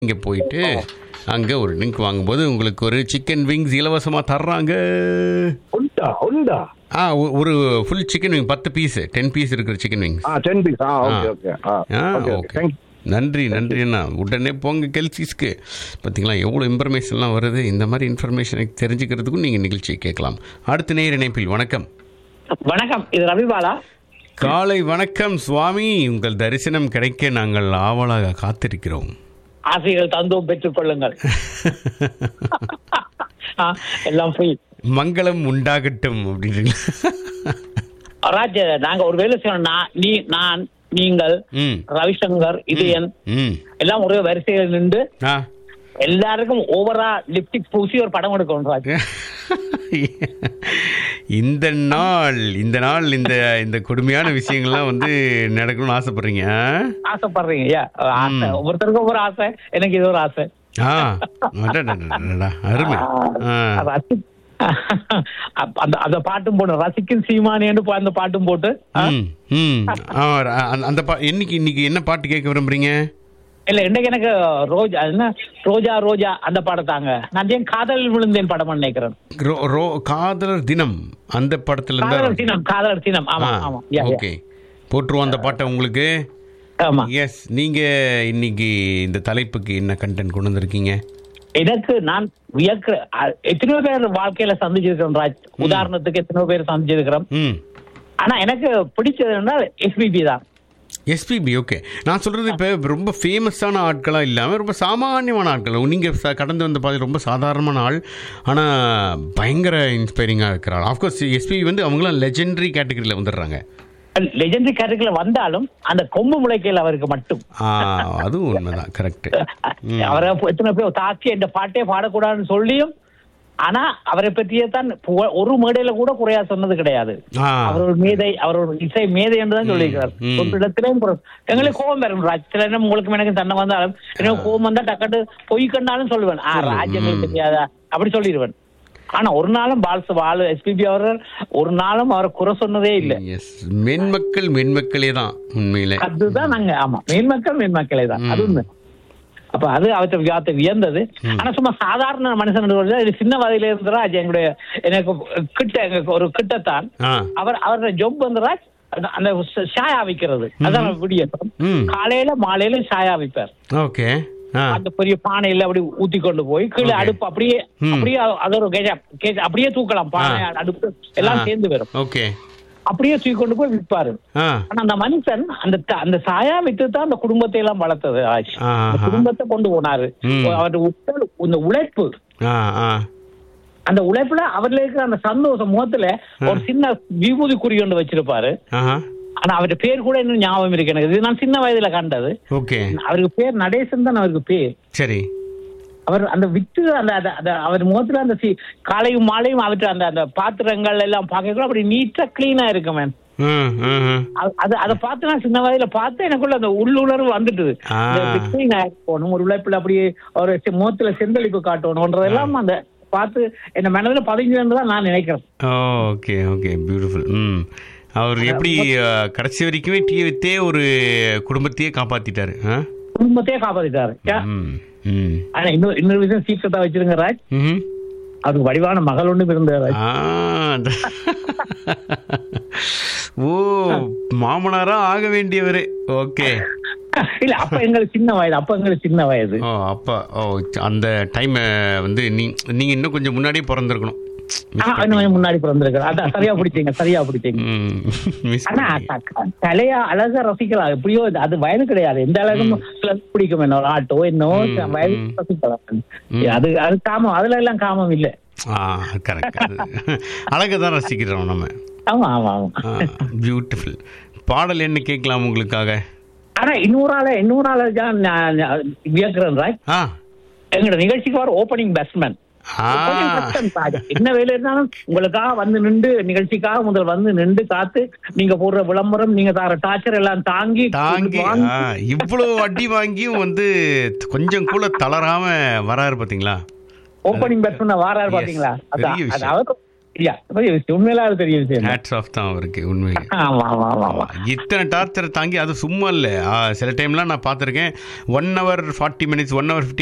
இங்கே போயிட்டு அங்கே ஒரு ட்ரிங்க் வாங்கும்போது உங்களுக்கு ஒரு சிக்கன் விங்ஸ் இலவசமாக தர்றாங்க உண்டா உண்டா ஆ ஒ- ஒரு ஃபுல் சிக்கன் விங் பத்து பீஸ் டென் பீஸ் இருக்கிற chicken wings ah ten piece ah okay okay ah ah okay okay thank நன்றி நன்றி அண்ணா உடனே போங்க கெல்சிஸ்க்கு பார்த்தீங்களா எவ்வளோ இன்ஃபர்மேஷன்லாம் வருது இந்த மாதிரி இன்ஃபர்மேஷனை தெரிஞ்சுக்கிறதுக்கும் நீங்கள் நிகழ்ச்சியை கேட்கலாம் அடுத்த நேர் இணைப்பில் வணக்கம் வணக்கம் இது ரவிபாலா காலை வணக்கம் சுவாமி உங்கள் தரிசனம் கிடைக்க நாங்கள் ஆவலாக காத்திருக்கிறோம் ஆசைகள் தந்தோம் பெற்றுக் கொள்ளுங்கள் ஆ, எல்லாம் போய் மங்களம் உண்டாகட்டும் அப்படின்னு ராஜ நாங்க ஒரு வேலை செய்யணும் நான் நீ நான் நீங்கள் ம் ரவிசங்கர் இதயன் ம் எல்லாம் ஒரே வரிசையில் நின்று ஆ எல்லாருக்கும் ஓவரா லிப்டிக் பூசி ஒரு படம் எடுக்கணும் ராஜ் இந்த நாள் இந்த நாள் இந்த இந்த கொடுமையான விஷயங்கள்லாம் வந்து நடக்கணும்னு ஆசைப்படுறீங்க ஆ? ஆசைப்படுறீங்க ஐயா ஆசை ஒவ்வொருத்தருக்கும் ஒவ்வொரு ஆசை எனக்கு இது ஒரு ஆசை ஆ அடடடடடடா, அருமை ஆ ரசி- அப்ப அந்த அந்த பாட்டும் போட்டு ரசிக்கும் சீமானேன்னு போ- அந்த பாட்டும் போட்டு ஆ? ம் ம் ஆ, அந்த- அந்த பா இன்னைக்கு இன்னைக்கு என்ன பாட்டு கேட்க விரும்புறீங்க இல்ல இன்னைக்கு எனக்கு ரோஜா அது என்ன ரோஜா ரோஜா அந்த படத்தாங்க நான் ஏன் காதலில் விழுந்தேன் படம் நினைக்கிறேன் ரோ ரோ காதலர் தினம் அந்த படத்துல காதலர் இருந்தா தினம் காதலர் தினம் ஆமா ஆமா யா, யா. ஓகே போட்டுருவோம் அந்த பாட்டை உங்களுக்கு ஆமா எஸ் நீங்க இன்னைக்கு இந்த தலைப்புக்கு என்ன கண்டென்ட் கொண்டு வந்திருக்கீங்க எனக்கு நான் வியக்கிற அ- எத்தனையோ பேர் வாழ்க்கையில சந்திச்சிருக்கிறோம் ராஜ் உதாரணத்துக்கு எத்தனையோ பேர் சந்திச்சிருக்கிறோம் ம் ஆனா எனக்கு பிடிச்சது என்றால் எஸ்பிபி தான் எஸ்பிபி ஓகே நான் சொல்றது இப்போ ரொம்ப ஃபேமஸான ஆட்களாக இல்லாமல் ரொம்ப சாமானியமான ஆட்கள் நீங்கள் கடந்து வந்த பாதி ரொம்ப சாதாரணமான ஆள் ஆனால் பயங்கர இன்ஸ்பைரிங்காக இருக்கிற ஆள் ஆஃப்கோர்ஸ் எஸ்பிபி வந்து அவங்களாம் லெஜெண்டரி கேட்டகரியில் வந்துடுறாங்க லெஜெண்டரி கேரக்டர்ல வந்தாலும் அந்த கொம்பு முளைக்கையில் அவருக்கு மட்டும் ஆ, அதுவும் உண்மைதான் கரெக்ட் அவரை எத்தனை பேர் தாக்கி இந்த பாட்டே பாடக்கூடாதுன்னு சொல்லியும் ஆனா அவரை பற்றியே தான் புக- ஒரு மேடையில கூட குறையா சொன்னது கிடையாது ஆ அவர் ஒரு மேதை அவர் ஒரு இசை மேதை என்று தான் சொல்லியிருக்கிறார் ம். ஒரு இடத்திலேயும் குறை- எங்களுக்கு கோபம் வரும் ராஜ் சில நேரம் உங்களுக்கு எனக்கு தன்னை வந்தாலும் எனக்கு கோபம் வந்தா டக்கட்டு பொய் கண்டாலும் சொல்லுவேன் ஆ ராஜ் எங்களுக்கு தெரியாதா அப்படி சொல்லிடுவேன் ஆனா ஒரு நாளும் பால்ஸ் பாலு எஸ்பிபி அவர்கள் ஒரு நாளும் அவரை குறை சொன்னதே இல்ல எஸ் மென்மக்கள் மென்மக்களே தான் உண்மையிலே அதுதான் நாங்க ஆமா மேன்மக்கள் மேன்மக்களே தான் அது உண்மை அப்ப அது அவற்றை வியாத்தை வியந்தது ஆனா சும்மா சாதாரண மனுஷன் இது சின்ன வயதில இருந்தா எங்களுடைய எனக்கு கிட்ட எங்களுக்கு ஒரு கிட்டத்தான் ஆ அவர் அவரோட ஜொப் வந்து ராஜ் அந்த- அந்த ச- சாயா விக்கிறது அதான் விடியட்டும் ம் காலையில மாலையில சாயா விப்பார் ஓகே ஆ அந்த பெரிய பானையில அப்படி ஊத்தி கொண்டு போய் கீழே Okay. அடுப்பு அப்படியே ம். அப்படியே அது ஒரு கேஜா கேஜா அப்படியே தூக்கலாம் பானை அடுப்பு எல்லாம் ஆ. சேர்ந்து வரும் ஓகே அப்படியே தூக்கி கொண்டு போய் விற்பாரு ஆ ஆனா அந்த மனுஷன் அந்த த- அந்த சாயா வித்து தான் அந்த குடும்பத்தை எல்லாம் வளர்த்தது ஆச்சு ஆஹா. அந்த குடும்பத்தை கொண்டு போனாரு ம். அவருடைய உடல் இந்த உழைப்பு ஆ ஆ அந்த உழைப்புல அவர்ல இருக்கிற அந்த சந்தோஷம் முகத்துல ஒரு சின்ன விபூதி குறி கொண்டு வச்சிருப்பாரு ஆஹா ஆனா அவருடைய பேர் கூட இன்னும் ஞாபகம் இருக்கு எனக்கு இது நான் சின்ன வயதுல கண்டது ஓகே அவருக்கு பேர் நடேசன் தான் அவருக்கு பேர் சரி அவர் அந்த வித்து அந்த அந்த- அந்த அவர் முகத்துல அந்த சி- காலையும் மாலையும் அவற்றை அந்த அந்த பாத்திரங்கள் எல்லாம் பார்க்க அப்படி நீட்டா கிளீனா இருக்கு மேம் ம் ம் ம். அது- அது அதை பார்த்து நான் சின்ன வயதுல பார்த்து எனக்குள்ள அந்த உள்ளுணர்வு வந்துட்டுது ஆ. இந்த clean ஆ போகணும் ஒரு உழைப்புல அப்படியே ஒரு செ- முகத்துல செந்தளிப்பு காட்டணும்ன்றதெல்லாம் அந்த பார்த்து என் மனதுல பதிஞ்சு தான் நான் நினைக்கிறேன் ஓகே ஓகே பியூட்டிஃபுல் ம் அவர் எப்படி அஹ், கடைசி வரைக்குமே டீ வித்தே ஒரு குடும்பத்தையே காப்பாத்திட்டாரு ஆ? குடும்பத்தையே காப்பாத்திட்டாரு ஏன்? ம் ம் ஆனா இன்னொரு இன்னொரு விஷயம் சீக்கிரத்தா வச்சிருங்க ராஜ் ம்ஹும். அதுக்கு வடிவான மகள் ஒண்ணு இருந்தார் ராஜ் ஆ, அந்த- ஓ மாமனாரா ஆக வேண்டியவர் ஓகே இல்ல அப்ப எங்களுக்கு சின்ன வயது அப்ப எங்களுக்கு சின்ன வயது ஓ அப்பா ஓ அந்த டைம் வந்து நீ நீங்க இன்னும் கொஞ்சம் முன்னாடியே பிறந்திருக்கணும் ஆ, இன்னும் கொஞ்சம் முன்னாடி பிறந்திருக்காரு அதான் சரியா பிடிச்சீங்க சரியா பிடிச்சீங்க ம் மிஸ் ஆனா க- க- கலையா அழகா ரசிக்கலாம் எப்படியோ இது- அது வயது கிடையாது எந்த அழகும் சிலருக்கு பிடிக்கும் என்ன ஒரு ஆட்டோ என்னோ ம், வயது ம். ரசிக்கலாம் அது அது காமம் அதுல எல்லாம் காமம் இல்ல ஆ கரெக்ட் அது அழகை தான் ரசிக்கிறோம் நம்ம ஆமா ஆமா ஆமா பியூட்டிஃபுல் பாடல் என்ன கேட்கலாம் உங்களுக்காக ஆனா இன்னொரு ஆள இன்னொரு ஆள தான் நான் நான் வியக்கிறேன் ராய் ஆ எங்களோட நிகழ்ச்சிக்கு வர ஓப்பனிங் பேட்ஸ்மேன் ஆ என்ன வேலை இருந்தாலும் உங்களுக்காக வந்து நின்று நிகழ்ச்சிக்காக முதல் வந்து நின்று காத்து நீங்க போடுற விளம்பரம் நீங்க தர டார்ச்சர் எல்லாம் தாங்கி தாங்கி வாங்கி, ஆ, இவ்வளவு அடி வாங்கியும் வந்து கொஞ்சம் கூட தளராம வராரு பாத்தீங்களா ஓப்பனிங் பேட்ஸ்மேன் வாராரு Yes, பாத்தீங்களா பெரிய அதான் அது விஷயம். அவருக்கு யா உண்மையில அது பெரிய விஷயம் தான். ஹேட்ஸ் ஆஃப் தான் அவருக்கு உண்மையிலே ஆமா ஆமா ஆமா ஆமா இத்தனை டார்ச்சர் தாங்கி அது சும்மா இல்லை சில டைம்லாம் நான் பார்த்துருக்கேன் one hour forty minutes one hour